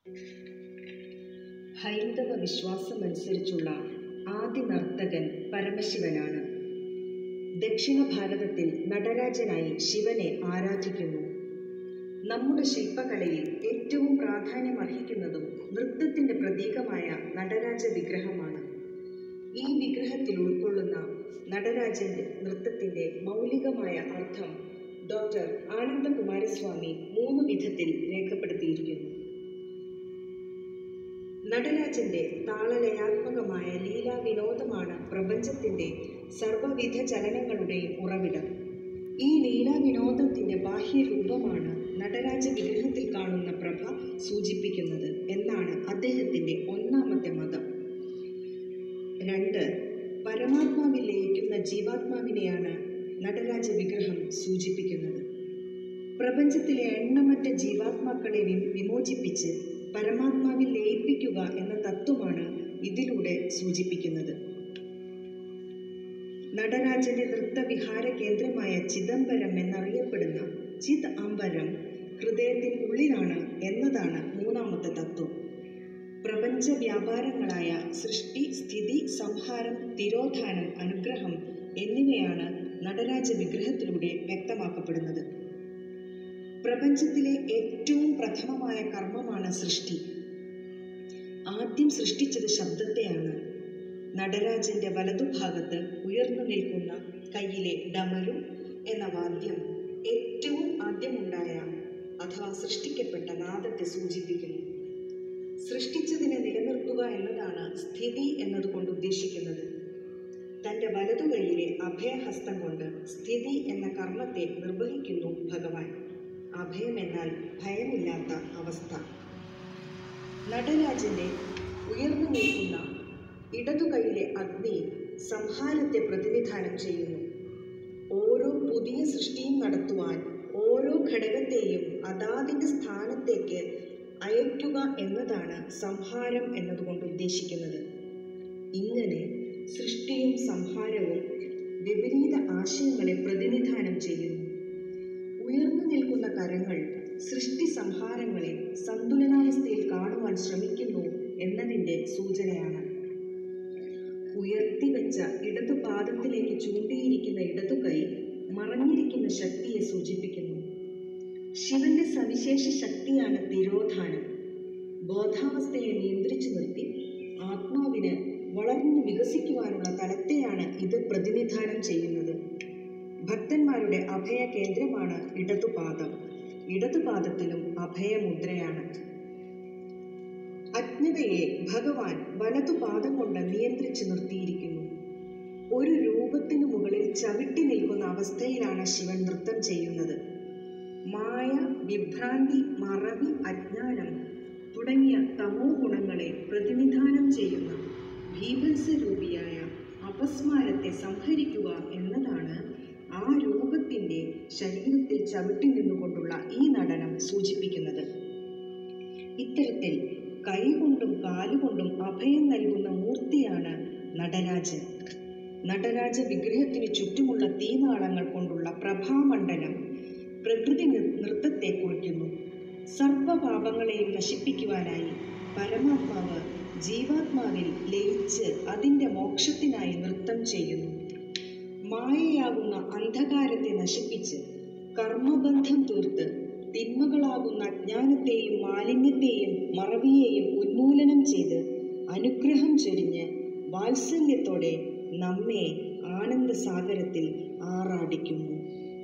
ഹൈന്ദവ വിശ്വാസമനുസരിച്ചുള്ള ആദ്യ നർത്തകൻ പരമശിവനാണ് ദക്ഷിണ ഭാരതത്തിൽ നടരാജനായി ശിവനെ ആരാധിക്കുന്നു നമ്മുടെ ശില്പകലയിൽ ഏറ്റവും പ്രാധാന്യമർഹിക്കുന്നതും നൃത്തത്തിൻ്റെ പ്രതീകമായ നടരാജ വിഗ്രഹമാണ് ഈ വിഗ്രഹത്തിൽ ഉൾക്കൊള്ളുന്ന നടരാജന്റെ നൃത്തത്തിൻ്റെ മൗലികമായ അർത്ഥം ഡോക്ടർ ആനന്ദകുമാരസ്വാമി മൂന്ന് വിധത്തിൽ രേഖപ്പെടുത്തിയിരിക്കുന്നു നടരാജന്റെ താളലയാത്മകമായ ലീലാവിനോദമാണ് പ്രപഞ്ചത്തിന്റെ സർവവിധ ചലനങ്ങളുടെയും ഉറവിടം ഈ ലീലാവിനോദത്തിന്റെ ബാഹ്യരൂപമാണ് നടരാജ വിഗ്രഹത്തിൽ കാണുന്ന പ്രഭ സൂചിപ്പിക്കുന്നത് എന്നാണ് അദ്ദേഹത്തിന്റെ ഒന്നാമത്തെ മതം രണ്ട് പരമാത്മാവിൽ ലയിക്കുന്ന ജീവാത്മാവിനെയാണ് നടരാജ വിഗ്രഹം സൂചിപ്പിക്കുന്നത് പ്രപഞ്ചത്തിലെ എണ്ണമറ്റ ജീവാത്മാക്കളെ വി- വിമോചിപ്പിച്ച് പരമാത്മാവിൽ ലയിപ്പിക്കുക എന്ന തത്വമാണ് ഇതിലൂടെ സൂചിപ്പിക്കുന്നത് നടരാജന്റെ നൃത്തവിഹാര കേന്ദ്രമായ ചിദംബരം എന്നറിയപ്പെടുന്ന ചിത് അംബരം ഹൃദയത്തിനുള്ളിലാണ് എന്നതാണ് മൂന്നാമത്തെ തത്വം പ്രപഞ്ച വ്യാപാരങ്ങളായ സൃഷ്ടി സ്ഥിതി സംഹാരം തിരോധാനം അനുഗ്രഹം എന്നിവയാണ് നടരാജ വിഗ്രഹത്തിലൂടെ വ്യക്തമാക്കപ്പെടുന്നത് പ്രപഞ്ചത്തിലെ ഏറ്റവും പ്രഥമമായ കർമ്മമാണ് സൃഷ്ടി ആദ്യം സൃഷ്ടിച്ചത് ശബ്ദത്തെയാണ് നടരാജന്റെ വലതുഭാഗത്ത് ഉയർന്നു നിൽക്കുന്ന കയ്യിലെ ഡമരു എന്ന വാദ്യം ഏറ്റവും ആദ്യമുണ്ടായ അഥവാ സൃഷ്ടിക്കപ്പെട്ട നാദത്തെ സൂചിപ്പിക്കുന്നു സൃഷ്ടിച്ചതിനെ നിലനിർത്തുക എന്നതാണ് സ്ഥിതി എന്നതുകൊണ്ട് ഉദ്ദേശിക്കുന്നത് തൻ്റെ വലതു കൈയിലെ അഭയഹസ്തം കൊണ്ട് സ്ഥിതി എന്ന കർമ്മത്തെ നിർവഹിക്കുന്നു ഭഗവാൻ അഭയം എന്നാൽ ഭയമില്ലാത്ത അവസ്ഥ നടരാജന്റെ ഉയർന്നു നിൽക്കുന്ന ഇടതു കൈയിലെ അഗ്നി സംഹാരത്തെ പ്രതിനിധാനം ചെയ്യുന്നു ഓരോ പുതിയ സൃഷ്ടിയും നടത്തുവാൻ ഓരോ ഘടകത്തെയും അതാതിൻ്റെ സ്ഥാനത്തേക്ക് അയക്കുക എന്നതാണ് സംഹാരം എന്നതുകൊണ്ട് ഉദ്ദേശിക്കുന്നത് ഇങ്ങനെ സൃഷ്ടിയും സംഹാരവും വിപരീത ആശയങ്ങളെ പ്രതിനിധാനം ചെയ്യുന്നു ഉയർന്നു നിൽക്കുന്ന കരങ്ങൾ സൃഷ്ടി സംഹാരങ്ങളെ സന്തുലനാവസ്ഥയിൽ കാണുവാൻ ശ്രമിക്കുന്നു എന്നതിൻ്റെ സൂചനയാണ് ഉയർത്തിവെച്ച ഇടതു പാദത്തിലേക്ക് ചൂണ്ടിയിരിക്കുന്ന ഇടതു കൈ മറഞ്ഞിരിക്കുന്ന ശക്തിയെ സൂചിപ്പിക്കുന്നു ശിവന്റെ സവിശേഷ ശക്തിയാണ് തിരോധാനം ബോധാവസ്ഥയെ നിയന്ത്രിച്ചു നിർത്തി ആത്മാവിന് വളർന്നു വികസിക്കുവാനുള്ള തലത്തെയാണ് ഇത് പ്രതിനിധാനം ചെയ്യുന്നത് ഭക്തന്മാരുടെ അഭയ കേന്ദ്രമാണ് ഇടതുപാദം ഇടതുപാദത്തിലും അഭയമുദ്രയാണ് അജ്ഞതയെ ഭഗവാൻ വലതുപാദം കൊണ്ട് നിയന്ത്രിച്ചു നിർത്തിയിരിക്കുന്നു ഒരു രൂപത്തിനു മുകളിൽ ചവിട്ടി നിൽക്കുന്ന അവസ്ഥയിലാണ് ശിവൻ നൃത്തം ചെയ്യുന്നത് മായ വിഭ്രാന്തി മറവി അജ്ഞാനം തുടങ്ങിയ തമോ ഗുണങ്ങളെ പ്രതിനിധാനം ചെയ്യുന്ന ഭീഭത്സരൂപിയായ അപസ്മാരത്തെ സംഹരിക്കുക എന്നതാണ് ആ രൂപത്തിൻ്റെ ശരീരത്തിൽ ചവിട്ടി നിന്നുകൊണ്ടുള്ള ഈ നടനം സൂചിപ്പിക്കുന്നത് ഇത്തരത്തിൽ കൈകൊണ്ടും കാലുകൊണ്ടും അഭയം നൽകുന്ന മൂർത്തിയാണ് നടരാജൻ നടരാജ വിഗ്രഹത്തിന് ചുറ്റുമുള്ള തീനാളങ്ങൾ കൊണ്ടുള്ള പ്രഭാമണ്ഡലം പ്രകൃതി നൃ- നൃത്തത്തെ കുറിക്കുന്നു സർവപാപങ്ങളെയും നശിപ്പിക്കുവാനായി പരമാത്മാവ് ജീവാത്മാവിൽ ലയിച്ച് അതിൻ്റെ മോക്ഷത്തിനായി നൃത്തം ചെയ്യുന്നു മായയാകുന്ന അന്ധകാരത്തെ നശിപ്പിച്ച് കർമ്മബന്ധം തീർത്ത് തിന്മകളാകുന്ന അജ്ഞാനത്തെയും മാലിന്യത്തെയും മറവിയെയും ഉന്മൂലനം ചെയ്ത് അനുഗ്രഹം ചൊരിഞ്ഞ് വാത്സല്യത്തോടെ നമ്മെ ആനന്ദസാഗരത്തിൽ ആറാടിക്കുന്നു